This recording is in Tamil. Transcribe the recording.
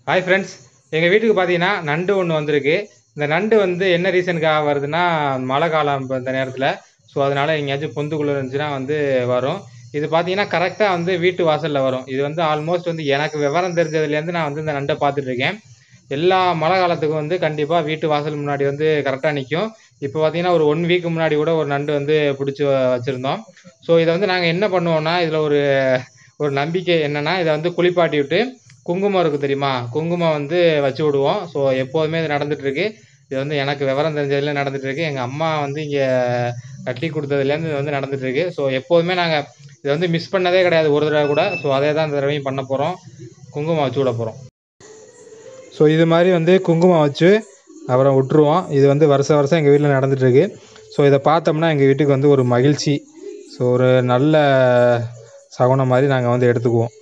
ஹாய் ஃப்ரெண்ட்ஸ் எங்கள் வீட்டுக்கு பார்த்தீங்கன்னா நண்டு ஒன்று வந்திருக்கு இந்த நண்டு வந்து என்ன ரீசனுக்காக வருதுன்னா மழை காலம் இப்போ இந்த நேரத்தில் ஸோ அதனால் எங்கேயாச்சும் பொந்துக்குள்ளே இருந்துச்சுன்னா வந்து வரும் இது பார்த்தீங்கன்னா கரெக்டாக வந்து வீட்டு வாசலில் வரும் இது வந்து ஆல்மோஸ்ட் வந்து எனக்கு விவரம் தெரிஞ்சதுலேருந்து நான் வந்து இந்த நண்டை பார்த்துட்டு இருக்கேன் எல்லா மழை காலத்துக்கும் வந்து கண்டிப்பாக வீட்டு வாசல் முன்னாடி வந்து கரெக்டாக நிற்கும் இப்போ பார்த்தீங்கன்னா ஒரு ஒன் வீக் முன்னாடி கூட ஒரு நண்டு வந்து பிடிச்சி வச்சுருந்தோம் ஸோ இதை வந்து நாங்கள் என்ன பண்ணுவோம்னா இதில் ஒரு ஒரு நம்பிக்கை என்னென்னா இதை வந்து குளிப்பாட்டி விட்டு குங்குமம் இருக்குது தெரியுமா குங்குமம் வந்து வச்சு விடுவோம் ஸோ எப்போதுமே இது நடந்துகிட்ருக்கு இது வந்து எனக்கு விவரம் தெரிஞ்சதுல நடந்துகிட்ருக்கு எங்கள் அம்மா வந்து இங்கே கட்டி கொடுத்ததுலேருந்து இது வந்து நடந்துகிட்ருக்கு ஸோ எப்போதுமே நாங்கள் இதை வந்து மிஸ் பண்ணதே கிடையாது ஒரு தடவை கூட ஸோ அதே தான் இந்த தடவையும் பண்ண போகிறோம் குங்குமம் வச்சு விட போகிறோம் ஸோ இது மாதிரி வந்து குங்குமம் வச்சு அப்புறம் விட்டுருவோம் இது வந்து வருஷம் வருஷம் எங்கள் வீட்டில் நடந்துகிட்ருக்கு ஸோ இதை பார்த்தோம்னா எங்கள் வீட்டுக்கு வந்து ஒரு மகிழ்ச்சி ஸோ ஒரு நல்ல சகுனம் மாதிரி நாங்கள் வந்து எடுத்துக்குவோம்